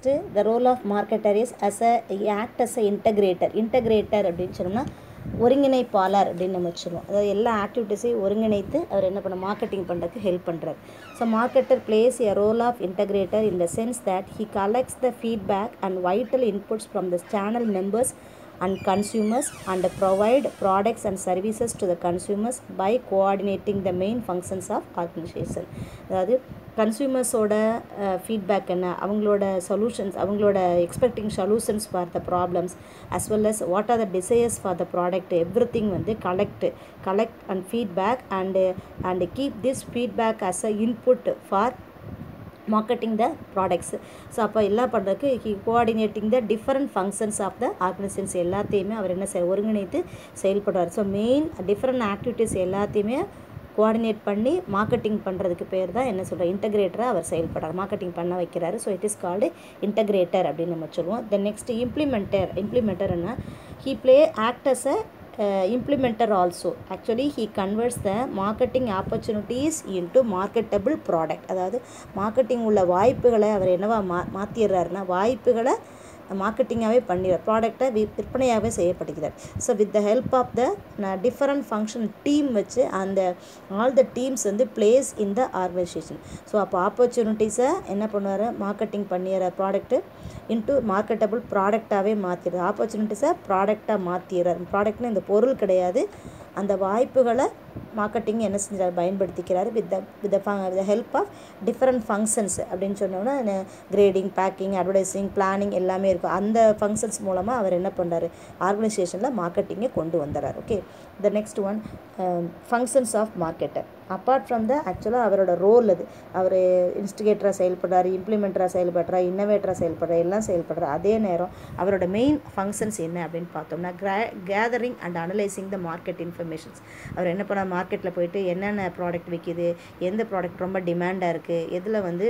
Next the role of marketer is as a act as a integrator integrator அப்படின்னு சொன்னோம்னா ஒருங்கிணைப்பாளர் அப்படின்னு நம்ம வச்சுருவோம் அதாவது எல்லா ஆக்டிவிட்டீஸையும் ஒருங்கிணைத்து அவர் என்ன பண்ண மார்க்கெட்டிங் பண்ணுறதுக்கு ஹெல்ப் பண்ணுறார் so marketer plays a role of integrator in the sense that he collects the feedback and vital inputs from the channel members and consumers and provide products and services to the consumers by coordinating the main functions of organization அதாவது கன்சியூமர்ஸோட feedback என்ன அவங்களோட solutions அவங்களோட expecting solutions for the problems as well as what are the desires for the product everything வந்து collect collect and feedback and and keep this feedback as a input for marketing the products so அப்போ எல்லாம் பண்ணுறதுக்கு he coordinating the different functions of the organisations எல்லாத்தையுமே அவர் என்ன செய் ஒருங்கிணைத்து செயல்படுறார் ஸோ மெயின் டிஃப்ரெண்ட் ஆக்டிவிட்டீஸ் எல்லாத்தையுமே கோஆர்டினேட் பண்ணி மார்க்கெட்டிங் பண்ணுறதுக்கு பேர் தான் என்ன சொல்கிறார் இன்டகிரேட்டராக அவர் செயல்படுறார் மார்க்கெட்டிங் பண்ண வைக்கிறாரு so it is called integrator அப்படின்னு நம்ம சொல்லுவோம் தென் நெக்ஸ்ட் இம்ப்ளிமெண்டர் இம்ப்ளிமெண்டர்னா he play act as a uh, implementer also actually he converts the marketing opportunities into marketable product அதாவது மார்க்கெட்டிங் உள்ள வாய்ப்புகளை அவர் என்னவா மா மாற்றிடுறாருன்னா வாய்ப்புகளை மார்க்கெட்டிங்காகவே பண்ணிடுறார் ப்ராடக்டை வி விற்பனையாகவே செய்யப்படுகிறார் so with the help of the different function team வச்சு அந்த ஆல் த டீம்ஸ் வந்து plays in the organisation so அப்போ ஆப்பர்ச்சுனிட்டிஸை என்ன பண்ணுவார் மார்க்கெட்டிங் பண்ணிடுற ப்ராடக்ட்டு இன்ட்டு மார்க்கெட்டபிள் ப்ராடக்டாகவே மாற்றிடுறார் ஆப்பர்ச்சுனிட்டிஸை ப்ராடக்டாக மாற்றிடுறார் ப்ராடக்ட்னு இந்த பொருள் கிடையாது அந்த வாய்ப்புகளை மார்க்கெட்டிங் என்ன செஞ்சார் பயன்படுத்திக்கிறாரு with the with with help of different functions அப்படின்னு சொன்னோன்னா கிரேடிங் பேக்கிங் அட்வர்டைஸிங் பிளானிங் எல்லாமே இருக்கும் அந்த ஃபங்க்ஷன்ஸ் மூலமாக அவர் என்ன பண்ணுறாரு ஆர்கனைசேஷனில் மார்க்கெட்டிங்கை கொண்டு வந்துடுறார் okay the next one functions of marketer apart from the ஆக்சுவலாக அவரோட ரோல் அது அவர் இன்ஸ்டிகேட்டராக செயல்படுறாரு இம்ப்ளிமெண்டராக செயல்படுறாரு இன்னோவேட்டராக செயல்படுறாரு எல்லாம் செயல்படுறாரு அதே நேரம் அவரோட மெயின் ஃபங்க்ஷன்ஸ் என்ன அப்படின்னு பார்த்தோம்னா கிரா gathering and analysing the market informations அவர் என்ன பண்ண மார்க்கெட்டில் போயிட்டு என்னென்ன ப்ராடக்ட் விற்கிது எந்த ப்ராடக்ட் ரொம்ப டிமாண்டாக இருக்குது எதில் வந்து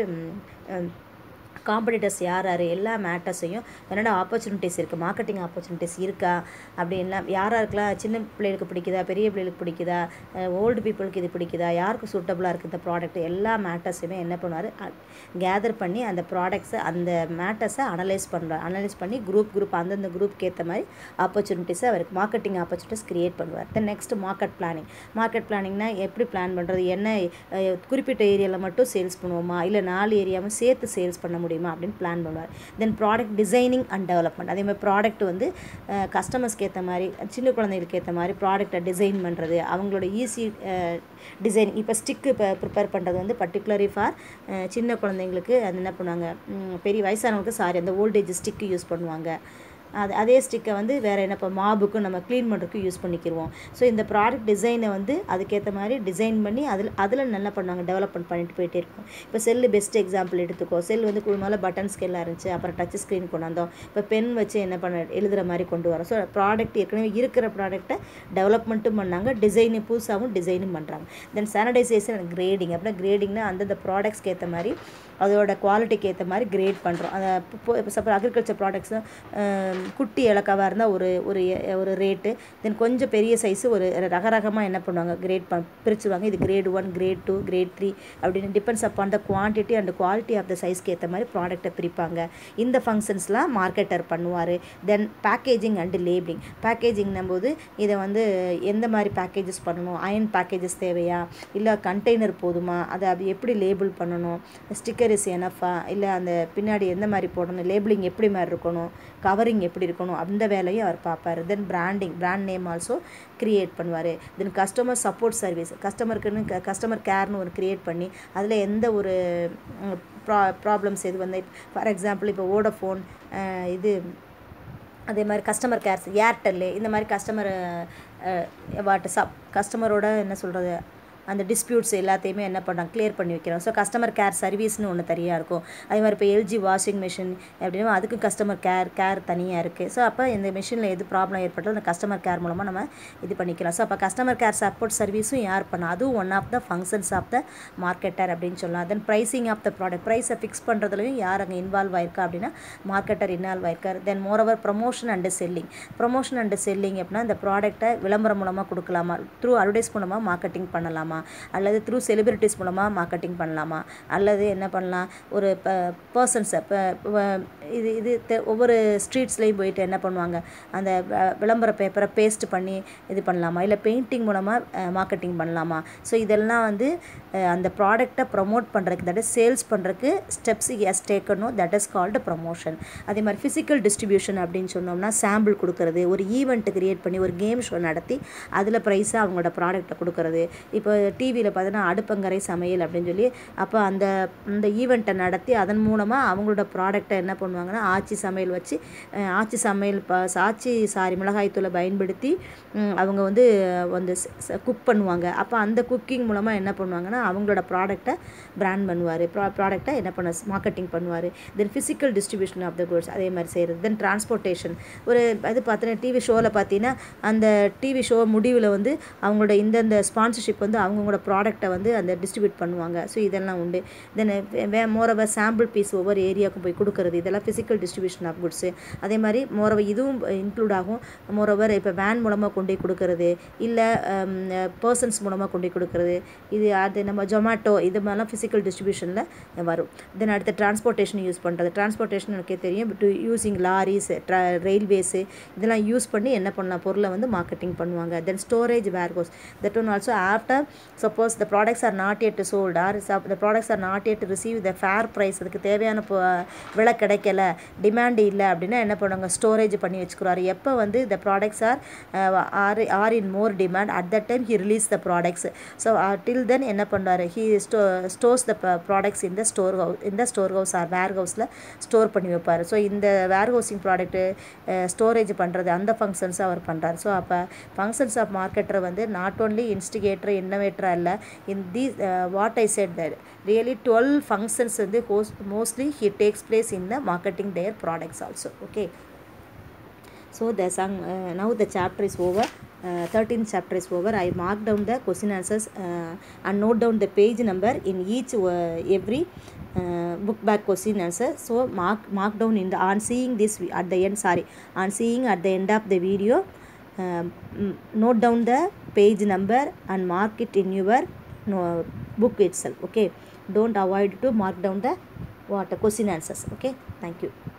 காம்படிட்டர்ஸ் யார் யார் எல்லா மேட்டர்ஸையும் என்னென்ன ஆப்பர்ச்சுனிட்டிஸ் இருக்குது மார்க்கெட்டிங் ஆப்பர்ச்சுனிட்டிஸ் இருக்கா அப்படின்லாம் யார் யாருக்கெல்லாம் சின்ன பிள்ளைகளுக்கு பிடிக்குதா பெரிய பிள்ளைகளுக்கு பிடிக்குதா ஓல்டு பீப்புளுக்கு இது பிடிக்குதா யாருக்கு சூட்டபுளாக இருக்குது இந்த ப்ராடக்ட் எல்லா மேட்டர்ஸையுமே என்ன பண்ணுவார் கேதர் பண்ணி அந்த ப்ராடக்ட்ஸை அந்த மேட்டர்ஸை அனலைஸ் பண்ணுறார் அனலைஸ் பண்ணி குரூப் குரூப் அந்தந்த குரூப்க்கு ஏற்ற மாதிரி ஆப்பர்ச்சுனிட்டிஸை அவருக்கு மார்க்கெட்டிங் ஆப்பர்ச்சுனிட்டிஸ் க்ரியேட் பண்ணுவார் then next market planning market பிளானிங்னா எப்படி பிளான் பண்ணுறது என்ன குறிப்பிட்ட ஏரியாவில் மட்டும் சேல்ஸ் பண்ணுவோமா இல்லை நாலு ஏரியாவும் சேர்த்து சேல்ஸ் பண்ண முடியும் முடியுமா அப்படின்னு பிளான் பண்ணுவார் then product designing and development அதே மாதிரி ப்ராடக்ட் வந்து கஸ்டமர்ஸ்க்கு ஏற்ற மாதிரி சின்ன குழந்தைகளுக்கு ஏற்ற மாதிரி ப்ராடக்டை டிசைன் பண்ணுறது அவங்களோட ஈஸி டிசைன் இப்போ ஸ்டிக்கு இப்போ ப்ரிப்பேர் பண்ணுறது வந்து பர்டிகுலரி ஃபார் சின்ன குழந்தைங்களுக்கு அது என்ன பண்ணுவாங்க பெரிய வயசானவங்களுக்கு சாரி அந்த ஓல்டேஜ் ஸ்டிக்கு யூஸ் பண்ணுவாங்க அது அதே ஸ்டிக்கை வந்து வேறு என்ன இப்போ மாபுக்கும் நம்ம க்ளீன் பண்ணுறதுக்கு யூஸ் பண்ணிக்கிடுவோம் ஸோ இந்த ப்ராடக்ட் டிசைனை வந்து அதுக்கேற்ற மாதிரி டிசைன் பண்ணி அதில் அதில் நல்லா பண்ணுவாங்க டெவலப்மெண்ட் பண்ணிட்டு போயிட்டே இருக்கும் இப்போ செல்லு பெஸ்ட் எக்ஸாம்பிள் எடுத்துக்கோ செல் வந்து முதல்ல பட்டன் ஸ்கேலாக இருந்துச்சு அப்புறம் டச் ஸ்க்ரீன் கொண்டு வந்தோம் இப்போ பென் வச்சு என்ன பண்ண எழுதுகிற மாதிரி கொண்டு வரோம் ஸோ ப்ராடக்ட் ஏற்கனவே இருக்கிற ப்ராடக்ட்டை டெவலப்மெண்ட்டும் பண்ணாங்க டிசைனு புதுசாகவும் டிசைனும் பண்ணுறாங்க தென் சானிடைசேஷன் அண்ட் கிரேடிங் அப்படின்னா கிரேடிங்னா அந்தந்த ப்ராடக்ட்ஸ்க்கு ஏற்ற மாதிரி அதோட குவாலிட்டிக்கு ஏற்ற மாதிரி கிரேட் பண்ணுறோம் அதை இப்போ சப்போஸ் அக்ரிகல்ச்சர் ப்ராடக்ட்ஸ் குட்டி இலக்காவாக இருந்தால் ஒரு ஒரு ஒரு ரேட்டு தென் கொஞ்சம் பெரிய சைஸு ஒரு ரக ரகமாக என்ன பண்ணுவாங்க கிரேட் ப பிரிச்சுவாங்க இது grade one grade two grade three அப்படின்னு depends upon the quantity and quality of the சைஸ்க்கு ஏற்ற மாதிரி ப்ராடக்ட்டை பிரிப்பாங்க இந்த ஃபங்க்ஷன்ஸ்லாம் மார்க்கெட்டர் பண்ணுவார் தென் பேக்கேஜிங் அண்டு லேபிளிங் பேக்கேஜிங்னும் போது இதை வந்து எந்த மாதிரி பேக்கேஜஸ் பண்ணணும் அயன் பேக்கேஜஸ் தேவையா இல்லை கண்டெய்னர் போதுமா அதை அது எப்படி லேபிள் பண்ணணும் ஸ்டிக்கர் இஸ் எனஃபா இல்லை அந்த பின்னாடி எந்த மாதிரி போடணும் லேபிளிங் எப்படி மாதிரி இருக்கணும் கவரிங் எப்படி இருக்கணும் அந்த வேலையும் அவர் பார்ப்பார் then branding brand name also create பண்ணுவார் தென் கஸ்டமர் சப்போர்ட் சர்வீஸ் கஸ்டமருக்குன்னு க கஸ்டமர் கேர்னு ஒரு க்ரியேட் பண்ணி அதில் எந்த ஒரு ப்ரா ப்ராப்ளம்ஸ் எது வந்து ஃபார் எக்ஸாம்பிள் இப்போ வோடஃபோன் இது அதே மாதிரி கஸ்டமர் கேர்ஸ் ஏர்டெல்லு இந்த மாதிரி கஸ்டமர் வாட் சப் கஸ்டமரோட என்ன சொல்கிறது அந்த டிஸ்பியூட்ஸ் எல்லாத்தையுமே என்ன பண்ணுறாங்க கிளியர் பண்ணி வைக்கிறோம் ஸோ கஸ்டமர் கேர் சர்வீஸ்னு ஒன்று தனியாக இருக்கும் அதே மாதிரி இப்போ எல்ஜி வாஷிங் மிஷின் அப்படின்னா அதுக்கும் கஸ்டமர் கேர் கேர் தனியாக இருக்குது ஸோ அப்போ இந்த மிஷினில் எது ப்ராப்ளம் ஏற்பட்டாலும் அந்த கஸ்டமர் கேர் மூலமாக நம்ம இது பண்ணிக்கலாம் ஸோ அப்போ கஸ்டமர் கேர் சப்போர்ட் சர்வீஸும் யார் பண்ணா அதுவும் one of the functions of the marketer அப்படின்னு சொல்லலாம் then pricing of the product ப்ரைஸை ஃபிக்ஸ் பண்ணுறதுலையும் யார் அங்கே இன்வால்வ் ஆயிருக்கா அப்படின்னா மார்க்கெட்டர் இன்வால்வ் ஆயிருக்கார் then moreover promotion and selling promotion and selling அப்படின்னா இந்த ப்ராடக்ட்டை விளம்பரம் மூலமாக கொடுக்கலாமா த்ரூ அட்வர்டைஸ் மூலமாக மார்க்கெட்டிங் பண்ணலாமா அல்லது த்ரூ செலிபிரிட்டிஸ் மூலமாக மார்க்கெட்டிங் பண்ணலாமா அல்லது என்ன பண்ணலாம் ஒரு பர்சன்ஸை இப்போ இது இது தெ ஒவ்வொரு ஸ்ட்ரீட்ஸ்லேயும் போயிட்டு என்ன பண்ணுவாங்க அந்த வ- விளம்பர பேப்பரை பேஸ்ட் பண்ணி இது பண்ணலாமா இல்லை பெயிண்டிங் மூலமாக மார்க்கெட்டிங் பண்ணலாமா ஸோ இதெல்லாம் வந்து அஹ், அந்த ப்ராடக்டை ப்ரமோட் பண்ணுறதுக்கு தட் இஸ் சேல்ஸ் பண்ணுறதுக்கு ஸ்டெப்ஸ் எஸ் டேக்கணும் தட் இஸ் கால்டு ப்ரமோஷன் அதே மாதிரி ஃபிசிக்கல் டிஸ்ட்ரிபியூஷன் அப்படின்னு சொன்னோம்னா சாம்பிள் கொடுக்கறது ஒரு ஈவெண்ட் கிரியேட் பண்ணி ஒரு கேம் ஷோ நடத்தி அதில் ப்ரைஸாக அவங்களோட ப்ராடக்ட்டை கொடுக்கறது இப்போ டிவியில் பார்த்தீங்கன்னா அடுப்பங்கரை சமையல் அப்படின்னு சொல்லி அப்போ அந்த இந்த ஈவெண்ட்டை நடத்தி அதன் மூலமாக அவங்களோட ப்ராடக்ட்டை என்ன பண்ணுவாங்கன்னா ஆச்சி சமையல் வச்சு அஹ், ஆச்சி சமையல் ப ஆச்சி சாரி மிளகாய்த்தூளை பயன்படுத்தி ம், அவங்க வந்து வந்து குக் பண்ணுவாங்க அப்போ அந்த குக்கிங் மூலமாக என்ன பண்ணுவாங்கன்னா அவங்களோட ப்ராடக்ட்டை பிராண்ட் பண்ணுவார் ப்ரா ப்ராடக்ட்டை என்ன பண்ண மார்க்கெட்டிங் பண்ணுவார் then physical distribution of the goods அதே மாதிரி செய்கிறது தென் டிரான்ஸ்போர்ட்டேஷன் ஒரு இது பார்த்தீங்கன்னா டிவி ஷோவில் பார்த்தீங்கன்னா அந்த டிவி ஷோ முடிவில் வந்து அவங்களோட இந்தந்த ஸ்பான்சர்ஷிப் வந்து அவங்களோட ப்ராடக்ட்டை வந்து அந்த டிஸ்ட்ரிபியூட் பண்ணுவாங்க ஸோ இதெல்லாம் உண்டு தென் வே மோரவர் சாம்பிள் பீஸ் ஒவ்வொரு ஏரியாவுக்கும் போய் கொடுக்கறது இதெல்லாம் ஃபிசிக்கல் டிஸ்ட்ரிபியூஷன் ஆஃப் குட்ஸு அதே மாதிரி மோரவர் இதுவும் இன்க்ளூட் ஆகும் மோரவர் இப்போ வேன் மூலமாக கொண்டு போய் கொடுக்கறது இல்லை பர்சன்ஸ் மூலமாக கொண்டு போய் கொடுக்கறது இது அது நம்ம ஜொமேட்டோ இது மாதிரிலாம் ஃபிசிக்கல் டிஸ்ட்ரிபியூஷனில் வரும் தென் அடுத்து டிரான்ஸ்போர்ட்டேஷன் யூஸ் பண்ணுறது டிரான்ஸ்போர்ட்டேஷன் எனக்கே தெரியும் டு யூஸிங் லாரிஸ் ரயில்வேஸு இதெல்லாம் யூஸ் பண்ணி என்ன பண்ணலாம் பொருளை வந்து மார்க்கெட்டிங் பண்ணுவாங்க then storage warehouse that one also after suppose the products are not yet sold are the products are not yet receive the fair price அதுக்கு தேவையான பொ- விலை கிடைக்கல டிமாண்ட் இல்லை அப்படின்னா என்ன பண்ணுவாங்க ஸ்டோரேஜ் பண்ணி வச்சுக்கிறாரு எப்போ வந்து the products are are are in more demand at that time he release the products so till then என்ன பண்ணுறாரு ஹி ஸ்டோ ஸ்டோர்ஸ் த ப்ராடக்ட்ஸ் இந்த ஸ்டோர் ஹவுஸ் இந்த ஸ்டோர் ஹவுஸ் ஆர் வேர் ஹவுஸில் ஸ்டோர் பண்ணி வைப்பார் ஸோ இந்த வேர் ஹவுசிங் ப்ராடக்ட்டு ஸ்டோரேஜ் பண்ணுறது அந்த ஃபங்க்ஷன்ஸ் அவர் பண்ணுறாரு ஸோ அப்போ ஃபங்க்ஷன்ஸ் ஆஃப் மார்க்கெட்டர் வந்து நாட் ஓன்லி இன்ஸ்டிகேட்டர் இன்னோவேட்டர் அல்ல in the what I said that really dwell functions வந்து host mostly he takes place in the marketing their products also okay So the song, uh, now the chapter is over. Uh, 13th chapter is over. I mark down the question answers uh, and note down the page number in each uh, every uh, book back question answer. So mark mark down in the on seeing this vi- at the end. Sorry, on seeing at the end of the video. Um, mm, note down the page number and mark it in your no, book itself. Okay, don't avoid to mark down the what question answers. Okay, thank you.